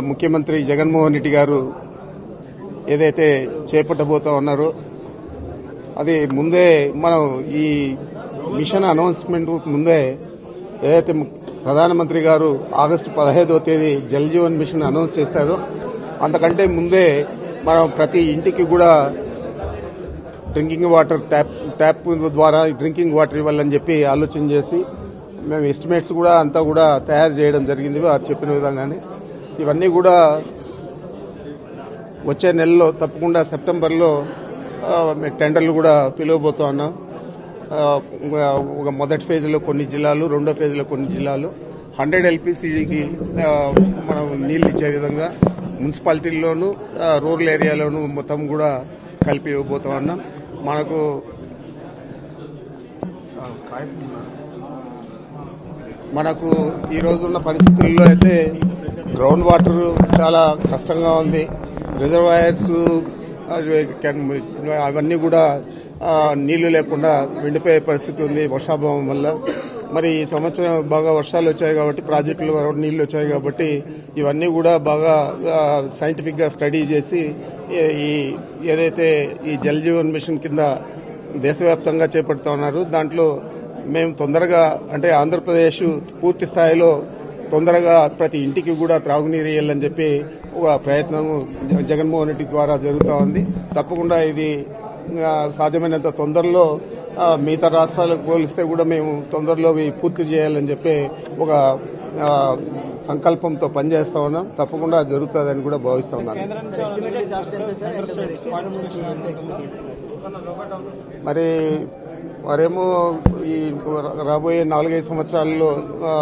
ముఖ్యమంత్రి జగన్మోహన్ రెడ్డి గారు ఏదైతే చేపట్టబోతా ఉన్నారో అది ముందే మనం ఈ మిషన్ అనౌన్స్మెంట్ ముందే ఏదైతే ము- ప్రధానమంత్రి గారు ఆగస్టు పదహైదవ తేదీ జల్ జీవన్ మిషన్ అనౌన్స్ చేశారో అంతకంటే ముందే మనం ప్రతి ఇంటికి కూడా డ్రింకింగ్ వాటర్ ట్యాప్ ట్యాప్ ద్వారా డ్రింకింగ్ వాటర్ ఇవ్వాలని చెప్పి ఆలోచన చేసి మేము ఎస్టిమేట్స్ కూడా అంతా కూడా తయారు చేయడం జరిగింది వారు చెప్పిన విధంగానే ఇవన్నీ కూడా వచ్చే నెలలో తప్పకుండా సెప్టెంబర్లో ఆ, మేము టెండర్లు కూడా పిలువబోతా ఉన్నాం ఆ, ఒక మొదటి ఫేజ్లో కొన్ని జిల్లాలు రెండో ఫేజ్లో కొన్ని జిల్లాలు హండ్రెడ్ ఎల్పిసిడికి మనం నీళ్ళు ఇచ్చే విధంగా మున్సిపాలిటీల్లోనూ ఆ, రూరల్ ఏరియాలోనూ మొత్తం కూడా కలిపి ఇవ్వబోతా ఉన్నాం మనకు ఆ, కాగితం ఉందా? మనకు ఈ రోజున్న పరిస్థితుల్లో అయితే గ్రౌండ్ వాటర్ చాలా కష్టంగా ఉంది రిజర్వాయర్స్ అవన్నీ కూడా ఆ, నీళ్లు లేకుండా వెండిపోయే పరిస్థితి ఉంది వర్షాభావం వల్ల మరి ఈ సంవత్సరం బాగా వర్షాలు వచ్చాయి కాబట్టి ప్రాజెక్టులు నీళ్లు వచ్చాయి కాబట్టి ఇవన్నీ కూడా బాగా సైంటిఫిక్ గా స్టడీ చేసి ఈ- ఈ ఏదైతే ఈ జల్ జీవన్ మిషన్ కింద దేశవ్యాప్తంగా చేపడుతా ఉన్నారు దాంట్లో మేము తొందరగా అంటే ఆంధ్రప్రదేశ్ పూర్తి స్థాయిలో తొందరగా ప్రతి ఇంటికి కూడా త్రాగునీరు ఇవ్వాలని చెప్పి ఒక ప్రయత్నం జ- జగన్మోహన్ రెడ్డి ద్వారా జరుగుతూ ఉంది తప్పకుండా ఇది ఆ, సాధ్యమైనంత తొందరలో ఆ, మిగతా రాష్ట్రాలకు పోలిస్తే కూడా మేము తొందరలో ఇవి పూర్తి చేయాలని చెప్పి ఒక ఆ, సంకల్పంతో పనిచేస్తా ఉన్నాం తప్పకుండా జరుగుతుందని కూడా భావిస్తా ఉన్నాను మరి వారేమో ఈ రాబోయే నాలుగైదు సంవత్సరాల్లో ఆ,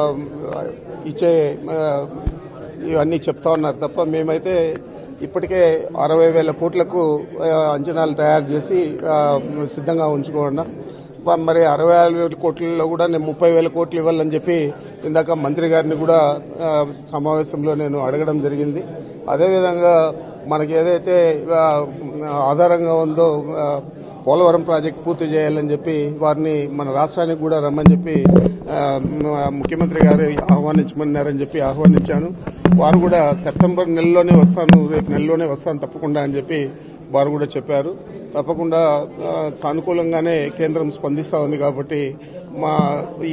ఇచ్చే ఆ, ఇవన్నీ చెప్తా ఉన్నారు తప్ప మేమైతే ఇప్పటికే అరవై వేల కోట్లకు ఆ, అంచనాలు తయారు చేసి ఆ, సిద్ధంగా ఉంచుకున్నాం ప- మరి అరవై ఆరు వేల కోట్లలో కూడా నేను ముప్పై వేల కోట్లు ఇవ్వాలని చెప్పి ఇందాక మంత్రి గారిని కూడా ఆ, సమావేశంలో నేను అడగడం జరిగింది అదేవిధంగా మనకి ఏదైతే ఆ, ఆధారంగా ఉందో ఆ, పోలవరం ప్రాజెక్ట్ పూర్తి చేయాలని చెప్పి వారిని మన రాష్ట్రానికి కూడా రమ్మని చెప్పి ఆ, మ- ముఖ్యమంత్రి గారు ఆహ్వానించమన్నారని చెప్పి ఆహ్వానించాను వారు కూడా సెప్టెంబర్ నెలలోనే వస్తాను రేపు నెలలోనే వస్తాను తప్పకుండా అని చెప్పి వారు కూడా చెప్పారు తప్పకుండా ఆ, సానుకూలంగానే కేంద్రం స్పందిస్తా ఉంది కాబట్టి మా ఈ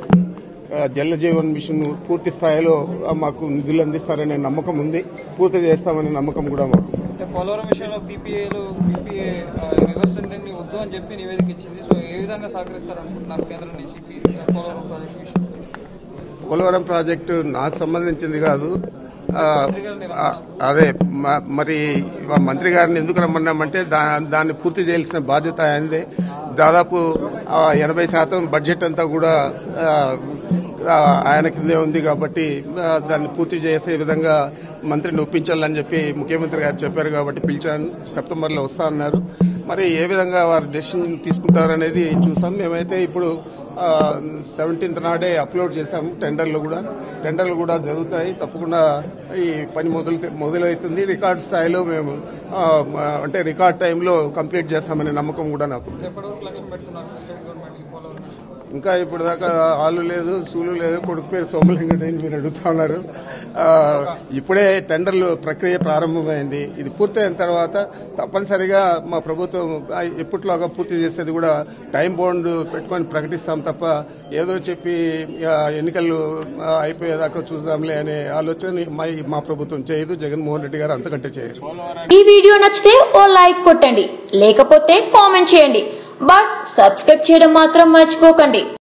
ఆ, జల జీవన్ మిషన్ పూర్తి స్థాయిలో ఆ, మాకు నిధులు అందిస్తారనే నమ్మకం ఉంది పూర్తి చేస్తామనే నమ్మకం కూడా మాకు అంటే పోలవరం విషయంలో పీపీఏలు పీపీఏ రివర్స్ టెండరింగ్ వద్దు అని చెప్పి నివేదిక ఇచ్చింది సో ఏ విధంగా సహకరిస్తారనుకుంటున్నారు కేంద్రం నుంచి ఈ పోలవరం ప్రాజెక్ట్ విషయం పోలవరం ప్రాజెక్టు నాకు సంబంధించింది కాదు ఆ, ఆ, అదే మ- మరి మా మంత్రి గారిని ఎందుకు రమ్మన్నామంటే దా- దాన్ని పూర్తి చేయాల్సిన బాధ్యత ఆయనదే దాదాపు ఆ, ఎనభై శాతం బడ్జెట్ అంతా కూడా ఆ, ఆ, ఆయన కిందే ఉంది కాబట్టి ఆ, దాన్ని పూర్తి చేసే విధంగా మంత్రిని ఒప్పించాలని చెప్పి ముఖ్యమంత్రి గారు చెప్పారు కాబట్టి పిలిచాను సెప్టెంబర్లో వస్తా అన్నారు మరి ఏ విధంగా వారు డెసిషన్ తీసుకుంటారనేది చూసాం మేమైతే ఇప్పుడు సెవెంటీన్త్ నాడే అప్లోడ్ చేశాము టెండర్లు కూడా టెండర్లు కూడా జరుగుతాయి తప్పకుండా ఈ పని మొదలు మొదలవుతుంది రికార్డ్ స్థాయిలో మేము ఆ, అంటే రికార్డ్ టైంలో కంప్లీట్ చేస్తామనే నమ్మకం కూడా నాకు ఉంది. ఎప్పటి వరకు లక్ష్యం పెట్టుకున్నారు స్టేట్ గవర్నమెంట్ ఈ పోలవరం విషయం ఇంకా ఇప్పుడు దాకా ఆలు లేదు సూలు లేదు కొడుకు పేరు సోమలింగడు అని మీరు అడుగుతా ఉన్నారు ఆ, ఇప్పుడే టెండర్లు ప్రక్రియ ప్రారంభమైంది ఇది పూర్తయిన తర్వాత తప్పనిసరిగా మా ప్రభుత్వం ఆ, ఎప్పటిలాగా పూర్తి చేసేది కూడా టైం బౌండ్ పెట్టుకొని ప్రకటిస్తాం తప్ప ఏదో చెప్పి ఆ, ఎన్నికలు ఆ, అయిపోయేదాకా చూద్దాంలే అనే ఆలోచన మా మా ప్రభుత్వం చేయదు జగన్మోహన్ రెడ్డి గారు అంతకంటే చేయరు ఈ వీడియో నచ్చితే ఓ లైక్ కొట్టండి లేకపోతే కామెంట్ చేయండి బట్ సబ్స్క్రైబ్ చేయడం మాత్రం మర్చిపోకండి